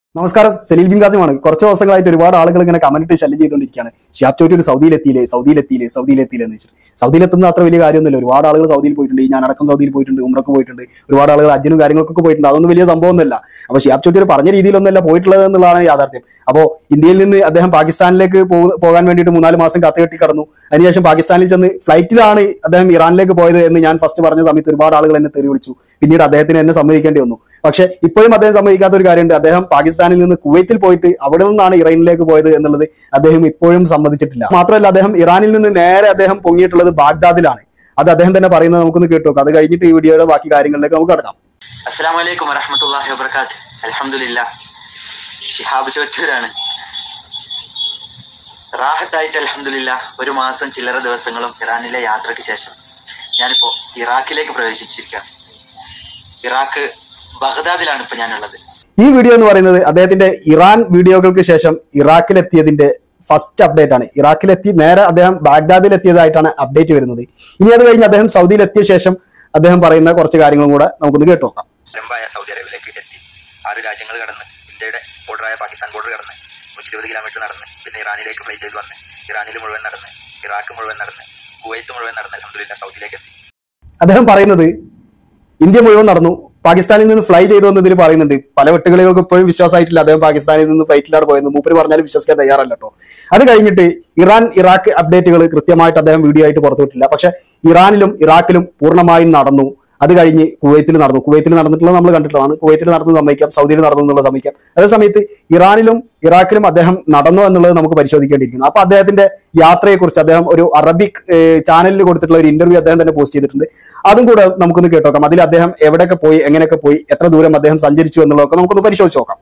നമസ്കാരം സലീൽ ബിൻ ഖാസിമാണ് കുറച്ച് ദിവസങ്ങളായിട്ട് ഒരുപാട് ആളുകൾ ഇങ്ങനെ കമന്റ് ഇട്ട് ശല്യം ചെയ്തുകൊണ്ടിരിക്കുകയാണ് ഷിയാബ് ചോറ്റി ഒരു സൗദിയിലെത്തിയില്ലേ സൗദിയിലെത്തിയില്ലേ സൗദിയിലെത്തിയില്ലേ എന്ന് വെച്ചിട്ട് സൗദിയിലെത്തുന്ന അത്ര വലിയ കാര്യമൊന്നുമില്ല ഒരുപാട് ആളുകൾ സൗദിയിൽ പോയിട്ടുണ്ട് ഈ ഞാനടക്കം സൗദിയിൽ പോയിട്ടുണ്ട് ഉമ്രക്ക് പോയിട്ടുണ്ട് ഒരുപാട് ആളുകൾ അജ്ജനും കാര്യങ്ങൾക്കൊക്കെ പോയിട്ടുണ്ട് അതൊന്നും വലിയ സംഭവമൊന്നുമല്ല അപ്പൊ ഷിയാബ് ചോറ്റി ഒരു പറഞ്ഞ രീതിയിലൊന്നുമല്ല പോയിട്ടുള്ളത് എന്നുള്ളതാണ് യാഥാർത്ഥ്യം അപ്പോൾ ഇന്ത്യയിൽ നിന്ന് അദ്ദേഹം പാകിസ്ഥാനിലേക്ക് പോ- പോകാൻ വേണ്ടിയിട്ട് മൂന്നാല് മാസം കത്തുകെട്ടി കടന്നു അതിനുശേഷം പാകിസ്ഥാനിൽ ചെന്ന് ഫ്ലൈറ്റിലാണ് അദ്ദേഹം ഇറാനിലേക്ക് പോയത് എന്ന് ഞാൻ ഫസ്റ്റ് പറഞ്ഞ സമയത്ത് ഒരുപാട് ആളുകൾ എന്നെ തെറി വിളിച്ചു പിന്നീട് അദ്ദേഹത്തിന് എന്നെ സമ്മതിക്കേണ്ടി വന്നു പക്ഷെ ഇപ്പോഴും അദ്ദേഹം സമ്മതിക്കാത്ത ഒരു കാര്യമുണ്ട് അദ്ദേഹം പാകിസ്ഥാനിൽ നിന്ന് കുവൈത്തിൽ പോയിട്ട് അവിടെ നിന്നാണ് ഇറാനിലേക്ക് പോയത് എന്നുള്ളത് അദ്ദേഹം ഇപ്പോഴും സമ്മതിച്ചിട്ടില്ല മാത്രമല്ല അദ്ദേഹം ഇറാനിൽ നിന്ന് നേരെ അദ്ദേഹം പൊങ്ങിയിട്ടുള്ളത് ബാഗ്ദാദിലാണ് അത് അദ്ദേഹം തന്നെ പറയുന്നത് നമുക്കൊന്ന് കേട്ടു നോക്കാം അത് കഴിഞ്ഞിട്ട് ഈ വീഡിയോയുടെ ബാക്കി കാര്യങ്ങളിലേക്ക് നമുക്ക് കടക്കാം അസ്സാം വലൈക്കും വറഹമത്തല്ലാഹി വബർക്കാത്ത് അലഹമുല്ല ഷിഹാബ് ചോറ്റൂരാണ് റാഹത്തായിട്ട് അലഹമുല്ല ഒരു മാസം ചില്ലറ ദിവസങ്ങളും ഇറാനിലെ യാത്രയ്ക്ക് ശേഷം ഞാനിപ്പോ ഇറാഖിലേക്ക് പ്രവേശിച്ചിരിക്കുകയാണ് ഇറാഖ് ബഗ്ദാദിലാണ് ഇപ്പൊ ഞാനുള്ളത് ഈ വീഡിയോ എന്ന് പറയുന്നത് അദ്ദേഹത്തിന്റെ ഇറാൻ വീഡിയോകൾക്ക് ശേഷം ഇറാഖിലെത്തിയതിന്റെ ഫസ്റ്റ് അപ്ഡേറ്റ് ആണ് ഇറാഖിലെത്തി നേരെ അദ്ദേഹം ബാഗ്ദാദിൽ എത്തിയതായിട്ടാണ് അപ്ഡേറ്റ് വരുന്നത് ഇനി അത് കഴിഞ്ഞ് അദ്ദേഹം സൗദിയിൽ എത്തിയ ശേഷം അദ്ദേഹം പറയുന്ന കുറച്ച് കാര്യങ്ങളും കൂടെ നമുക്കൊന്ന് കേട്ടു നോക്കാം പരമ്പായ സൗദി അറേബ്യയിലേക്ക് എത്തി ആറ് രാജ്യങ്ങൾ കടന്ന് ഇന്ത്യയുടെ ബോർഡറായ പാകിസ്ഥാൻ ബോർഡർ കടന്ന് നൂറ്റി ഇരുപത് കിലോമീറ്റർ നടന്ന് പിന്നെ ഇറാനിലേക്ക് ഫ്ലൈ ചെയ്ത് വന്ന് ഇറാനിൽ മുഴുവൻ നടന്ന് ഇറാഖ് മുഴുവൻ നടന്ന് കുവൈത്ത് മുഴുവൻ നടന്ന് അലഹമുല്ല സൗദിയിലേക്ക് എത്തി അദ്ദേഹം പറയുന്നത് ഇന്ത്യ മുഴുവൻ നടന്നു പാകിസ്ഥാനിൽ നിന്ന് ഫ്ലൈ ചെയ്തു എന്ന് ഇതിൽ പറയുന്നുണ്ട് പല വെട്ടുകളികൾക്ക് ഇപ്പോഴും വിശ്വാസമായിട്ടില്ല അദ്ദേഹം പാകിസ്ഥാനിൽ നിന്ന് ഫ്ലൈറ്റിലാണ് പോയത് മൂപ്പര് പറഞ്ഞാലും വിശ്വസിക്കാൻ തയ്യാറല്ല കേട്ടോ അത് കഴിഞ്ഞിട്ട് ഇറാൻ ഇറാഖ് അപ്ഡേറ്റുകൾ കൃത്യമായിട്ട് അദ്ദേഹം വീഡിയോ ആയിട്ട് പുറത്തുവിട്ടില്ല പക്ഷെ ഇറാനിലും ഇറാഖിലും പൂർണ്ണമായും നടന്നു അത് കഴിഞ്ഞ് കുവൈത്തിൽ നടന്നു കുവൈത്തിൽ നടന്നിട്ടുള്ളത് നമ്മൾ കണ്ടിട്ടുള്ളതാണ് കുവൈത്തിൽ നടന്നു സമ്മതിക്കാം സൗദിയിൽ നടന്നു എന്നുള്ളത് സമ്മതിക്കാം അതേ സമയത്ത് ഇറാനിലും ഇറാഖിലും അദ്ദേഹം നടന്നു എന്നുള്ളത് നമുക്ക് പരിശോധിക്കേണ്ടിയിരിക്കുന്നു അപ്പൊ അദ്ദേഹത്തിന്റെ യാത്രയെക്കുറിച്ച് അദ്ദേഹം ഒരു അറബിക് ഏഹ്, ചാനലിൽ കൊടുത്തിട്ടുള്ള ഒരു ഇന്റർവ്യൂ അദ്ദേഹം തന്നെ പോസ്റ്റ് ചെയ്തിട്ടുണ്ട് അതും കൂടെ നമുക്കൊന്ന് കേട്ടോക്കാം അതിൽ അദ്ദേഹം എവിടെയൊക്കെ പോയി എങ്ങനെയൊക്കെ പോയി എത്ര ദൂരം അദ്ദേഹം സഞ്ചരിച്ചു എന്നുള്ളതൊക്കെ നമുക്കൊന്ന് പരിശോധിച്ച് നോക്കാം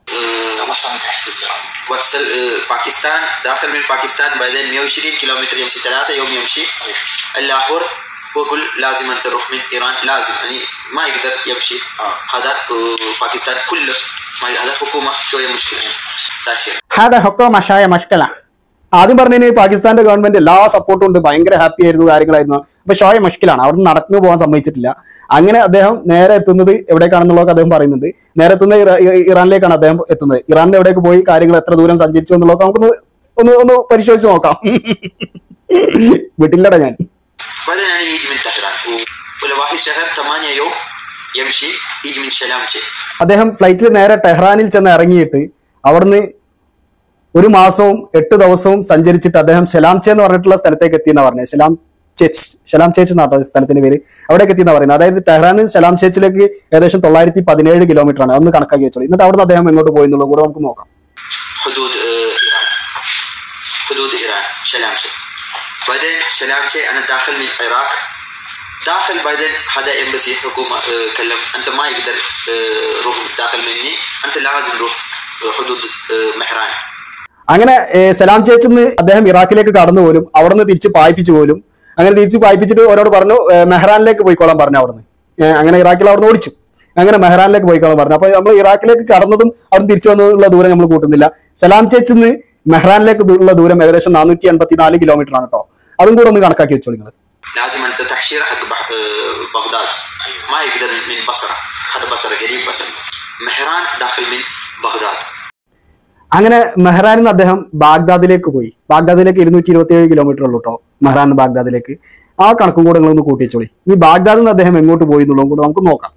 وصل باكستان داخل من باكستان بعدين 120 كيلومتر يمشي ثلاثة يوم يمشي اللاهور وقل لازم انت تروح من ايران لازم يعني ما يقدر يمشي هذا آه، باكستان كله ما هذا حكومه شويه مشكله تاشير ഹാദ ഹൊക്കോ മഷായ മഷ്കല ആദ്യം പറഞ്ഞതിന് പാകിസ്ഥാന്റെ ഗവൺമെന്റ് എല്ലാ സപ്പോർട്ടും ഉണ്ട് ഭയങ്കര ഹാപ്പി ആയിരുന്നു കാര്യങ്ങളായിരുന്നു അപ്പൊ ഷോയ മുഷ്കിലാണ് അവിടെ നടന്നു പോകാൻ സമ്മതിച്ചിട്ടില്ല അങ്ങനെ അദ്ദേഹം നേരെ എത്തുന്നത് എവിടേക്കാണെന്നുള്ളതൊക്കെ അദ്ദേഹം പറയുന്നുണ്ട് നേരെ എത്തുന്നത് ഇറ- ഇ- ഇറാനിലേക്കാണ് അദ്ദേഹം എത്തുന്നത് ഇറാനിൽ എവിടേക്ക് പോയി കാര്യങ്ങൾ എത്ര ദൂരം സഞ്ചരിച്ചു എന്നുള്ളതൊക്കെ നമുക്കൊന്ന് ഒന്ന് ഒന്ന് പരിശോധിച്ച് നോക്കാം വീട്ടിലട ഞാൻ بعدين يعني يجي من طهران ولا واحد شهر ثمانية يوم يمشي يجي من شلامچه അദ്ദേഹം ഫ്ലൈറ്റിൽ നേരെ ടെഹ്റാനിൽ ചെന്ന് ഇറങ്ങിയിട്ട് അവിടുന്ന് ഒരു മാസവും എട്ട് ദിവസവും സഞ്ചരിച്ചിട്ട് അദ്ദേഹം ഷെലാംചെ എന്ന് പറഞ്ഞിട്ടുള്ള സ്ഥലത്തേക്ക് എത്തിയെന്നാ പറഞ്ഞത് ഷെലാം ചേച്ച് ഷെലാം ചേച്ച് എന്നാണ് സ്ഥലത്തിന്റെ പേര് അവിടേക്ക് എത്തിയെന്നാ പറയുന്നത് അതായത് ടെഹ്റാനിൽ നിന്ന് ഷെലാം ചേച്ചിലേക്ക് ഏകദേശം തൊള്ളായിരത്തി പതിനേഴ് കിലോമീറ്റർ ആണ് അതൊന്ന് കണക്കാക്കി വെച്ചോളൂ എന്നിട്ട് അവിടുന്ന് അദ്ദേഹം എങ്ങോട്ട് പോയി എന്നുള്ളത് കൂടെ നമുക്ക് നോക്കാം حدود آه، ايران حدود ايران شلامچه بعدين شلامچه انا داخل من العراق داخل بعدين هذا امبسي حكومه آه، كلم انت ما يقدر آه، روح داخل مني انت لازم روح آه، حدود آه، مهران അങ്ങനെ ഏഹ്, സലാം ചേച്ചിന്ന് അദ്ദേഹം ഇറാഖിലേക്ക് കടന്നു പോലും അവിടുന്ന് തിരിച്ച് പായിപ്പിച്ചു പോലും അങ്ങനെ തിരിച്ച് പായിപ്പിച്ചിട്ട് അവരോട് പറഞ്ഞു ഏഹ്, മെഹ്റാനിലേക്ക് പോയിക്കോളാൻ പറഞ്ഞു അവിടുന്ന് ഏഹ്, അങ്ങനെ ഇറാഖിൽ അവിടുന്ന് ഓടിച്ചു അങ്ങനെ മെഹ്റാനിലേക്ക് പോയിക്കോളാൻ പറഞ്ഞു അപ്പൊ നമ്മൾ ഇറാഖിലേക്ക് കടന്നതും അവിടെ തിരിച്ചു വന്നതുള്ള ദൂരം നമ്മൾ കൂട്ടുന്നില്ല സലാം ചേച്ചിന്ന് മെഹ്റാനിലേക്ക് ദൂ- ഉള്ള ദൂരം ഏകദേശം നാനൂറ്റി എൺപത്തി നാല് കിലോമീറ്റർ ആണ് കേട്ടോ അതും കൂടെ ഒന്ന് കണക്കാക്കി വെച്ചോളൂ നിങ്ങൾ لازم انت تحشير حق بح- آه، بغداد ما يقدر من بصره هذا بصره قريب بس مهران داخل من بغداد അങ്ങനെ മെഹ്റാനിൽ നിന്ന് അദ്ദേഹം ബാഗ്ദാദിലേക്ക് പോയി ബാഗ്ദാദിലേക്ക് ഇരുന്നൂറ്റി ഇരുപത്തി ഏഴ് കിലോമീറ്റർ ഉള്ളൂ കേട്ടോ മെഹ്റാൻ ബാഗ്ദാദിലേക്ക് ആ കണക്കും കൂടെ നിങ്ങളൊന്ന് കൂട്ടിച്ചോളി ഇനി ബാഗ്ദാദിൽ നിന്ന് അദ്ദേഹം എങ്ങോട്ട് പോയി എന്നുള്ളതും കൂടെ നമുക്ക് നോക്കാം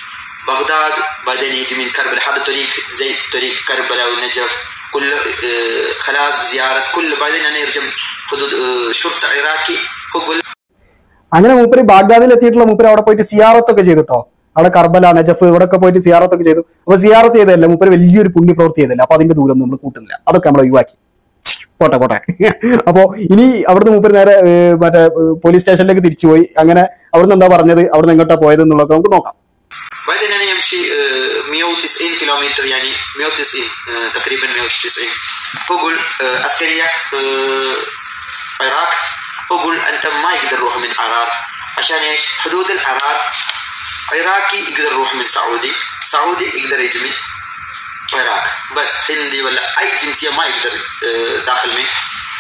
بغداد بعدين يجي من كربلاء هذا طريق زي طريق كربلاء والنجف كل آه، خلاص زيارة كل بعدين أنا يرجع حدود آه، شرطة عراقي هو بقول അങ്ങനെ മൂപ്പര് ബാഗ്ദാദിൽ എത്തിയിട്ടുള്ള മൂപ്പര് അവിടെ പോയിട്ട് സിയാറത്തൊക്കെ ചെയ്തു കേട്ടോ അവിടെ കർബല നജഫ് ഇവിടെ ഒക്കെ പോയിട്ട് സിയാറത്തൊക്കെ ചെയ്തു അപ്പൊ സിയാറത്ത് ചെയ്തതല്ല മൂപ്പര് വലിയൊരു പുണ്യപ്രവൃത്തി ചെയ്തല്ല അപ്പൊ അതിന്റെ ദൂരം നമ്മൾ കൂട്ടുന്നില്ല അതൊക്കെ നമ്മൾ ഒഴിവാക്കി പോട്ടെ പോട്ടെ അപ്പോ ഇനി അവിടുന്ന് മൂപ്പര് നേരെ ഏഹ്, മറ്റേ ഏഹ്, പോലീസ് സ്റ്റേഷനിലേക്ക് തിരിച്ചുപോയി അങ്ങനെ അവിടുന്ന് എന്താ പറഞ്ഞത് അവിടുന്ന് എങ്ങോട്ടാ പോയത് എന്നുള്ളതൊക്കെ നമുക്ക് നോക്കാം بعدين أنا يمشي آه، 190 كيلومتر يعني 190 آه، تقريبا 190 هو بقول آه، عسكرية آه، عراق هو بقول أنت ما يقدر يروح من عراق عشان إيش حدود العراق عراقي يقدر يروح من سعودي سعودي يقدر يجي من العراق بس هندي ولا اي جنسيه ما يقدر آه، داخل من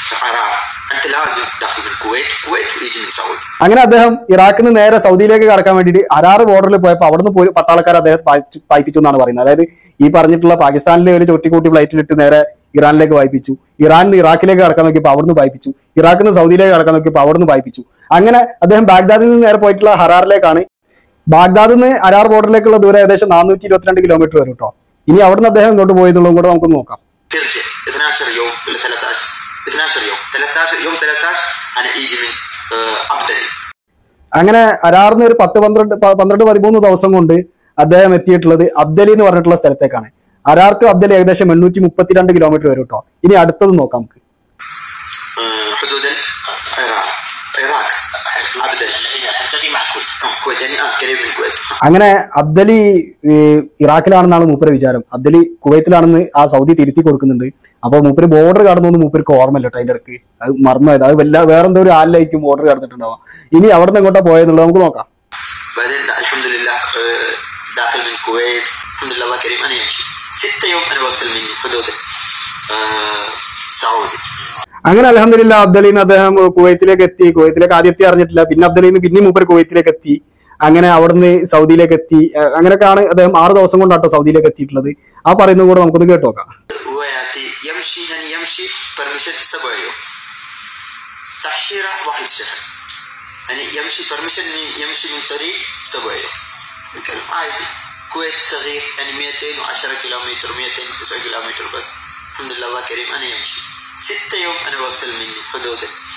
عراق انت لازم داخل من الكويت كويت ويجي من سعودي അങ്ങനെ അദ്ദേഹം ഇറാഖിൽ നിന്ന് നേരെ സൗദിയിലേക്ക് കടക്കാൻ വേണ്ടിയിട്ട് അരാറ് ബോർഡറിൽ പോയപ്പോൾ അവിടുന്ന് പോയി പട്ടാളക്കാർ അദ്ദേഹത്തെ പായിച്ചു- പായിപ്പിച്ചു എന്നാണ് പറയുന്നത് അതായത് ഈ പറഞ്ഞിട്ടുള്ള പാകിസ്ഥാനിലെ ഒരു ചൊട്ടിക്കൂട്ടി ഫ്ലൈറ്റിലിട്ട് നേരെ ഇറാനിലേക്ക് വായിപ്പിച്ചു ഇറാനിൽ നിന്ന് ഇറാഖിലേക്ക് കടക്കാൻ നോക്കിയപ്പോൾ അവിടുന്ന് വായിപ്പിച്ചു ഇറാഖിൽ നിന്ന് സൗദിയിലേക്ക് കടക്കാൻ നോക്കിയപ്പോൾ അവിടുന്ന് വായിപ്പിച്ചു അങ്ങനെ അദ്ദേഹം ബാഗ്ദാദിൽ നിന്ന് നേരെ പോയിട്ടുള്ള ഹറാറിലേക്കാണ് ബാഗ്ദാദിൽ നിന്ന് അരാർ ബോർഡറിലേക്കുള്ള ദൂരം ഏകദേശം നാനൂറ്റി ഇരുപത്തിരണ്ട് കിലോമീറ്റർ വരും കേട്ടോ ഇനി അവിടുന്ന് അദ്ദേഹം ഇങ്ങോട്ട് പോയെന്നുള്ളതും കൂടെ നമുക്ക് നോക്കാം ترجع 12 يوم ولا 13 12 يوم 13 يوم 13 انا يجي من آه، عبدلي അങ്ങനെ അരാറിന് ഒരു പത്ത് പന്ത്രണ്ട് പ- പന്ത്രണ്ട് പതിമൂന്ന് ദിവസം കൊണ്ട് അദ്ദേഹം എത്തിയിട്ടുള്ളത് അബ്ദലി എന്ന് പറഞ്ഞിട്ടുള്ള സ്ഥലത്തേക്കാണ് അരാർക്ക് അബ്ദലി ഏകദേശം എണ്ണൂറ്റി മുപ്പത്തിരണ്ട് കിലോമീറ്റർ വരും കേട്ടോ ഇനി അടുത്തത് നോക്കാം നമുക്ക് آه، حدود العراق العراق عبدلي آه، الكويت يعني اه قريب من الكويت അങ്ങനെ അബ്ദലി ഈ, ഇറാഖിലാണെന്നാണ് മൂപ്പര് വിചാരം അബ്ദലി കുവൈത്തിലാണെന്ന് ആ സൗദി തിരുത്തി കൊടുക്കുന്നുണ്ട് അപ്പൊ മൂപ്പര് ബോർഡർ കടന്നൊന്നും മൂപ്പർക്ക് ഓർമ്മയില്ല കേട്ടോ അതിന്റെ ഇടയ്ക്ക് അത് മറന്നുപോയത് അത് വല്ല വേറെന്തോ ഒരു ആലിലായിരിക്കും ബോർഡർ കടന്നിട്ടുണ്ടാവാം ഇനി അവിടെ നിന്ന് എങ്ങോട്ടാ പോയെന്നുള്ളത് നമുക്ക് നോക്കാം بعدين لا الحمد لله آه، داخل من الكويت الحمد لله الله كريم انا يمشي ستة يوم انا وصل مني حدود آه، سعودي അങ്ങനെ അലഹമില്ല അബ്ദലിന്ന് അദ്ദേഹം കുവൈത്തിലേക്ക് എത്തി കുവൈത്തിലേക്ക് ആദ്യത്തെ അറിഞ്ഞിട്ടില്ല പിന്നെ അബ്ദലിന്ന് പിന്നെ മൂപ്പര് കുവൈത്തിലേക്ക് എത്തി അങ്ങനെ അവിടുന്ന് സൗദിയിലേക്ക് എത്തി അഹ് അങ്ങനെയൊക്കെയാണ് അദ്ദേഹം ആറ് ദിവസം കൊണ്ടാട്ടോ സൗദിയിലേക്ക് എത്തിയിട്ടുള്ളത് ആ പറയുന്നത് കൂടെ നമുക്കൊന്ന് കേട്ട് നോക്കാം هو يأتي يمشي يعني يمشي برميشن سبع يوم تأشيرة واحد شهر يعني يمشي برميشن من يمشي من طريق سبع يوم الكلام عادي كويت صغير يعني 210 كيلومتر 209 كيلومتر بس الحمد لله الله كريم أنا يمشي ستة يوم أنا وصل مني حدود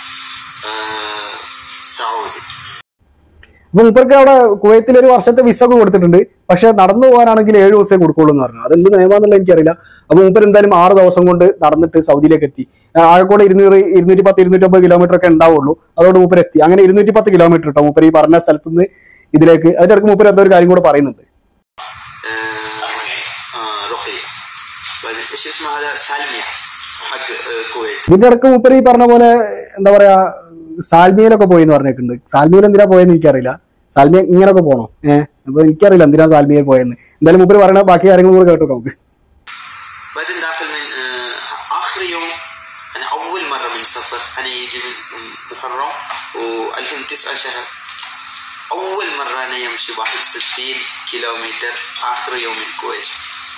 آه سعودي അപ്പൊ മൂപ്പർക്ക് അവിടെ കുവൈത്തിൽ ഒരു വർഷത്തെ വിസ ഒക്കെ കൊടുത്തിട്ടുണ്ട് പക്ഷെ നടന്നു പോകാനാണെങ്കിൽ ഏഴ് ദിവസമേ കൊടുക്കുള്ളൂ എന്ന് പറഞ്ഞു അതെന്ത് നിയമാന്നുള്ള എനിക്കറിയില്ല അപ്പൊ മൂപ്പർ എന്തായാലും ആറ് ദിവസം കൊണ്ട് നടന്നിട്ട് സൗദിയിലേക്ക് എത്തി ആ, ആകെ കൂടെ ഇരുന്നൂറ് ഇരുന്നൂറ്റി പത്ത് ഇരുന്നൂറ്റമ്പത് കിലോമീറ്റർ ഒക്കെ ഉണ്ടാവുള്ളൂ അതോട് മൂപ്പർ എത്തി അങ്ങനെ ഇരുന്നൂറ്റി പത്ത് കിലോമീറ്റർ കേട്ടോ മൂപ്പർ ഈ പറഞ്ഞ സ്ഥലത്ത് നിന്ന് ഇതിലേക്ക് അതിന്റെ ഇടയ്ക്ക് മൂപ്പർ എന്തോ ഒരു കാര്യം കൂടെ പറയുന്നുണ്ട് آه آه رقية بعدين ايش اسمه هذا سالمية حق آه كويت ഇതിന്റെ ഇടയ്ക്ക് മൂപ്പർ ഈ പറഞ്ഞ പോലെ എന്താ പറയാ സാൽമിയയിലൊക്കെ പോയി എന്ന് പറഞ്ഞേക്കുന്നുണ്ട് സാൽമിയയിൽ എന്തിനാ പോയെന്ന് എനിക്കറിയില്ല സാൽമിയ ഇങ്ങനെയൊക്കെ പോണോ ഏഹ് അപ്പൊ എനിക്കറിയില്ല എന്തിനാ സാൽമിയയിൽ പോയെന്ന് എന്തായാലും മൂപ്പർ പറയണ ബാക്കി കാര്യങ്ങൾ കൂടെ കേട്ടോ നമുക്ക് بعدين داخل من آه، اخر يوم انا اول مره من سفر انا يجي من من محرم و2009 شهر اول مره انا يمشي 61 كيلومتر اخر يوم من الكويت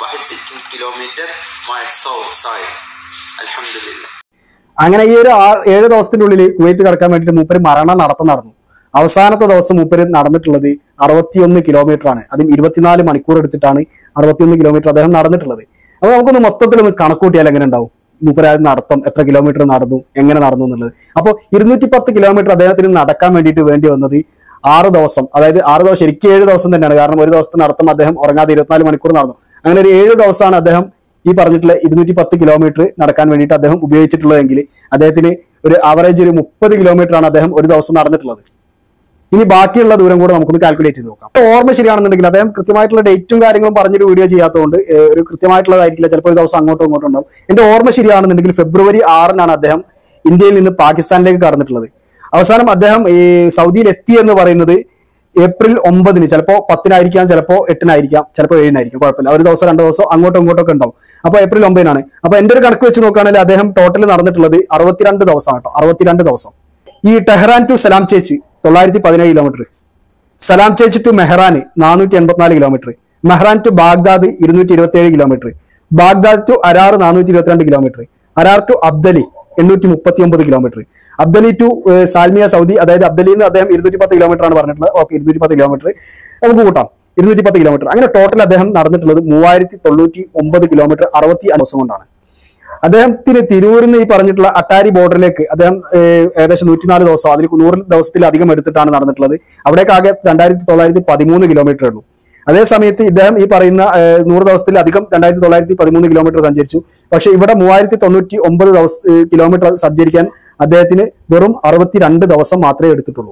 61 كيلومتر مع الصوت صاير الحمد لله അങ്ങനെ ഈ ഒരു ആ- ഏഴ് ദിവസത്തിന്റെ ഉള്ളിൽ കുവൈത്ത് കടക്കാൻ വേണ്ടിയിട്ട് മൂപ്പര് മരണ നടത്തം നടന്നു അവസാനത്തെ ദിവസം മൂപ്പര് നടന്നിട്ടുള്ളത് അറുപത്തിയൊന്ന് കിലോമീറ്റർ ആണ് അതും ഇരുപത്തിനാല് മണിക്കൂർ എടുത്തിട്ടാണ് അറുപത്തിയൊന്ന് കിലോമീറ്റർ അദ്ദേഹം നടന്നിട്ടുള്ളത് അപ്പൊ നമുക്കൊന്ന് മൊത്തത്തിലൊന്ന് കണക്കൂട്ടിയാൽ എങ്ങനെ ഉണ്ടാവും മൂപ്പര് ആ നടത്തം എത്ര കിലോമീറ്റർ നടന്നു എങ്ങനെ നടന്നു എന്നുള്ളത് അപ്പോൾ ഇരുന്നൂറ്റി പത്ത് കിലോമീറ്റർ അദ്ദേഹത്തിന് നടക്കാൻ വേണ്ടിയിട്ട് വേണ്ടി വന്നത് ആറ് ദിവസം അതായത് ആറ് ദിവസം ശരിക്കും ഏഴ് ദിവസം തന്നെയാണ് കാരണം ഒരു ദിവസത്തെ നടത്തം അദ്ദേഹം ഉറങ്ങാതെ ഇരുപത്തിനാല് മണിക്കൂർ നടന്നു അങ്ങനെ ഒരു ഏഴ് ദിവസമാണ് അദ്ദേഹം ഈ പറഞ്ഞിട്ടുള്ള ഇരുന്നൂറ്റി പത്ത് കിലോമീറ്റർ നടക്കാൻ വേണ്ടിയിട്ട് അദ്ദേഹം ഉപയോഗിച്ചിട്ടുള്ളതെങ്കിൽ അദ്ദേഹത്തിന് ഒരു ആവറേജ് ഒരു മുപ്പത് കിലോമീറ്റർ ആണ് അദ്ദേഹം ഒരു ദിവസം നടന്നിട്ടുള്ളത് ഇനി ബാക്കിയുള്ള ദൂരം കൂടെ നമുക്കൊന്ന് കാൽക്കുലേറ്റ് ചെയ്ത് നോക്കാം അപ്പൊ ഓർമ്മ ശരിയാണെന്നുണ്ടെങ്കിൽ അദ്ദേഹം കൃത്യമായിട്ടുള്ള ഡേറ്റും കാര്യങ്ങളും പറഞ്ഞൊരു വീഡിയോ ചെയ്യാത്തതുകൊണ്ട് ഏഹ്, ഒരു കൃത്യമായിട്ടുള്ളതായിരിക്കില്ല ചിലപ്പോൾ ഒരു ദിവസം അങ്ങോട്ടും ഇങ്ങോട്ടും ഉണ്ടാവും എന്റെ ഓർമ്മ ശരിയാണെന്നുണ്ടെങ്കിൽ ഫെബ്രുവരി ആറിനാണ് അദ്ദേഹം ഇന്ത്യയിൽ നിന്ന് പാകിസ്ഥാനിലേക്ക് കടന്നിട്ടുള്ളത് അവസാനം അദ്ദേഹം ഈ സൗദിയിൽ എത്തി എന്ന് പറയുന്നത് ഏപ്രിൽ ഒമ്പതിന് ചിലപ്പോൾ പത്തിനായിരിക്കാം ചിലപ്പോൾ എട്ടിനായിരിക്കാം ചിലപ്പോൾ ഏഴിനായിരിക്കും കുഴപ്പമില്ല ഒരു ദിവസം രണ്ട് ദിവസം അങ്ങോട്ടും ഇങ്ങോട്ടും ഒക്കെ ഉണ്ടാവും അപ്പോൾ ഏപ്രിൽ ഒമ്പതിനാണ് അപ്പൊ എന്റെ ഒരു കണക്ക് വെച്ച് നോക്കുകയാണെങ്കിൽ അദ്ദേഹം ടോട്ടൽ നടന്നിട്ടുള്ളത് അറുപത്തിരണ്ട് ദിവസമാണ് കേട്ടോ അറുപത്തിരണ്ട് ദിവസം ഈ ടെഹ്റാൻ ടു സലാം ചേച്ചി തൊള്ളായിരത്തി പതിനേഴ് കിലോമീറ്റർ സലാം ചേച്ചി ടു മെഹ്റാൻ നാനൂറ്റി എൺപത്തിനാല് കിലോമീറ്റർ മെഹ്റാൻ ടു ബാഗ്ദാദ് ഇരുന്നൂറ്റി ഇരുപത്തി ഏഴ് കിലോമീറ്റർ ബാഗ്ദാദ് ടു അരാർ നാനൂറ്റി ഇരുപത്തിരണ്ട് കിലോമീറ്റർ അരാർ ടു അബ്ദലി എണ്ണൂറ്റി മുപ്പത്തി ഒമ്പത് കിലോമീറ്റർ അബ്ദലി ടു ഏഹ്, സാൽമിയ സൗദി അതായത് അബ്ദലിയിൽ നിന്ന് അദ്ദേഹം ഇരുന്നൂറ്റി പത്ത് കിലോമീറ്റർ ആണ് പറഞ്ഞിട്ടുള്ളത് ഓക്കെ ഇരുന്നൂറ്റി പത്ത് കിലോമീറ്റർ നമുക്ക് കൂട്ടാം ഇരുന്നൂറ്റി പത്ത് കിലോമീറ്റർ അങ്ങനെ ടോട്ടൽ അദ്ദേഹം നടന്നിട്ടുള്ളത് മൂവായിരത്തി തൊണ്ണൂറ്റി ഒമ്പത് കിലോമീറ്റർ അറുപത്തി അഞ്ച് ദിവസം കൊണ്ടാണ് അദ്ദേഹത്തിന് തിരൂരിൽ നിന്ന് ഈ പറഞ്ഞിട്ടുള്ള അട്ടാരി ബോർഡറിലേക്ക് അദ്ദേഹം ഏഹ്, ഏകദേശം നൂറ്റിനാല് ദിവസം അതിൽ നൂറ് ദിവസത്തിലധികം എടുത്തിട്ടാണ് നടന്നിട്ടുള്ളത് അവിടേക്ക് ആകെ രണ്ടായിരത്തി തൊള്ളായിരത്തി പതിമൂന്ന് കിലോമീറ്റർ ഉള്ളൂ അതേ സമയത്ത് ഇദ്ദേഹം ഈ പറയുന്ന ഏഹ്, നൂറ് ദിവസത്തിലധികം രണ്ടായിരത്തി തൊള്ളായിരത്തി പതിമൂന്ന് കിലോമീറ്റർ സഞ്ചരിച്ചു പക്ഷെ ഇവിടെ മൂവായിരത്തി തൊണ്ണൂറ്റി ഒമ്പത് ദിവസ ഏഹ്, കിലോമീറ്റർ സഞ്ചരിക്കാൻ അദ്ദേഹത്തിന് വെറും അറുപത്തിരണ്ട് ദിവസം മാത്രമേ എടുത്തിട്ടുള്ളൂ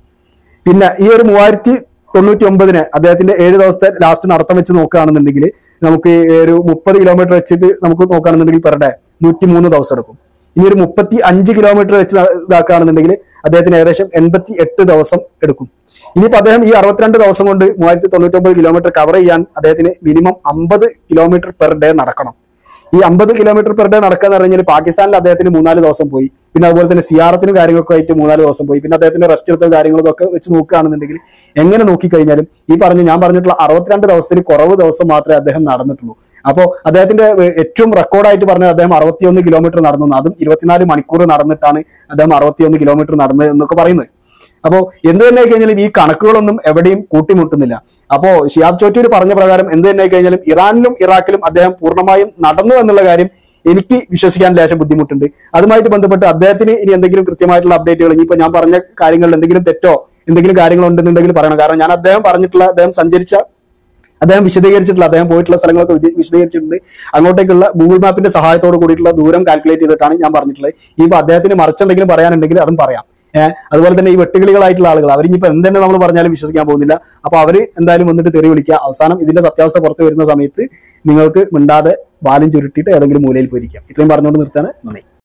പിന്നെ ഈ ഒരു മൂവായിരത്തി തൊണ്ണൂറ്റി ഒമ്പതിന് അദ്ദേഹത്തിന്റെ ഏഴ് ദിവസത്തെ ലാസ്റ്റ് നടത്തം വെച്ച് നോക്കുകയാണെന്നുണ്ടെങ്കിൽ നമുക്ക് ഈ ഒരു മുപ്പത് കിലോമീറ്റർ വെച്ചിട്ട് നമുക്ക് നോക്കുകയാണെന്നുണ്ടെങ്കിൽ പെർ ഡേ നൂറ്റി മൂന്ന് ദിവസം എടുക്കും ഇനി ഒരു മുപ്പത്തി അഞ്ച് കിലോമീറ്റർ വെച്ച് ന- ഇതാക്കുകയാണെന്നുണ്ടെങ്കിൽ അദ്ദേഹത്തിന് ഏകദേശം എൺപത്തി എട്ട് ദിവസം എടുക്കും ഇനിയിപ്പോ അദ്ദേഹം ഈ അറുപത്തിരണ്ട് ദിവസം കൊണ്ട് മൂവായിരത്തി തൊണ്ണൂറ്റി ഒമ്പത് കിലോമീറ്റർ കവർ ചെയ്യാൻ അദ്ദേഹത്തിന് മിനിമം അമ്പത് കിലോമീറ്റർ പെർ ഡേ നടക്കണം ഈ അമ്പത് കിലോമീറ്റർ പെർ ഡേ നടക്കുക എന്ന് പറഞ്ഞാൽ പാകിസ്ഥാനിൽ അദ്ദേഹത്തിന് മൂന്നാല് ദിവസം പോയി പിന്നെ അതുപോലെ തന്നെ സിയാറത്തിനും കാര്യങ്ങളൊക്കെ ആയിട്ട് മൂന്നാല് ദിവസം പോയി പിന്നെ അദ്ദേഹത്തിന്റെ റെസ്റ്റ് എടുത്ത കാര്യങ്ങളും ഒക്കെ വെച്ച് നോക്കുകയാണെന്നുണ്ടെങ്കിൽ എങ്ങനെ നോക്കിക്കഴിഞ്ഞാലും ഈ പറഞ്ഞ ഞാൻ പറഞ്ഞിട്ടുള്ള അറുപത്തിരണ്ട് ദിവസത്തിൽ കുറവ് ദിവസം മാത്രമേ അദ്ദേഹം നടന്നിട്ടുള്ളൂ അപ്പോൾ അദ്ദേഹത്തിന്റെ ഏഹ്, ഏറ്റവും റെക്കോർഡായിട്ട് പറഞ്ഞത് അദ്ദേഹം അറുപത്തിയൊന്ന് കിലോമീറ്റർ നടന്നു എന്ന്. അതും ഇരുപത്തിനാല് മണിക്കൂർ നടന്നിട്ടാണ് അദ്ദേഹം അറുപത്തിയൊന്ന് കിലോമീറ്റർ നടന്നത് എന്നൊക്കെ പറയുന്നത് അപ്പോൾ എന്ത് തന്നെ കഴിഞ്ഞാലും ഈ കണക്കുകളൊന്നും എവിടെയും കൂട്ടിമുട്ടുന്നില്ല അപ്പോ ഷിയാബ് ചോറ്റൂർ പറഞ്ഞ പ്രകാരം എന്ത് തന്നെ കഴിഞ്ഞാലും ഇറാനിലും ഇറാഖിലും അദ്ദേഹം പൂർണ്ണമായും നടന്നു എന്നുള്ള കാര്യം എനിക്ക് വിശ്വസിക്കാൻ ലേശം ബുദ്ധിമുട്ടുണ്ട് അതുമായിട്ട് ബന്ധപ്പെട്ട് അദ്ദേഹത്തിന് ഇനി എന്തെങ്കിലും കൃത്യമായിട്ടുള്ള അപ്ഡേറ്റുകൾ ഇനിയിപ്പോ ഞാൻ പറഞ്ഞ കാര്യങ്ങളിൽ എന്തെങ്കിലും തെറ്റോ എന്തെങ്കിലും കാര്യങ്ങൾ ഉണ്ടെന്നുണ്ടെങ്കിൽ പറയണം കാരണം ഞാൻ അദ്ദേഹം പറഞ്ഞിട്ടുള്ള അദ്ദേഹം സഞ്ചരിച്ച അദ്ദേഹം വിശദീകരിച്ചിട്ടുള്ള അദ്ദേഹം പോയിട്ടുള്ള സ്ഥലങ്ങളൊക്കെ വിശദീ- വിശദീകരിച്ചിട്ടുണ്ട് അങ്ങോട്ടേക്കുള്ള ഗൂഗിൾ മാപ്പിന്റെ സഹായത്തോട് കൂടിയിട്ടുള്ള ദൂരം കാൽക്കുലേറ്റ് ചെയ്തിട്ടാണ് ഞാൻ പറഞ്ഞിട്ടുള്ളത് ഇനിയിപ്പോ അദ്ദേഹത്തിന് മറിച്ചെന്തെങ്കിലും പറയാനുണ്ടെങ്കിൽ അതും പറയാം ഏഹ് അതുപോലെ തന്നെ ഈ വെട്ടുകിളികളായിട്ടുള്ള ആളുകൾ അവരിനിപ്പോ എന്തെന്നെ നമ്മൾ പറഞ്ഞാലും വിശ്വസിക്കാൻ പോകുന്നില്ല അപ്പൊ അവര് എന്തായാലും വന്നിട്ട് തെറി വിളിക്കുക അവസാനം ഇതിന്റെ സത്യാവസ്ഥ പുറത്തു വരുന്ന സമയത്ത് നിങ്ങൾക്ക് മിണ്ടാതെ ബാലും ചുരുട്ടിയിട്ട് ഏതെങ്കിലും മൂലയിൽ പോയിരിക്കാം ഇത്രയും പറഞ്ഞുകൊണ്ട് നിർത്താണ് നന്ദി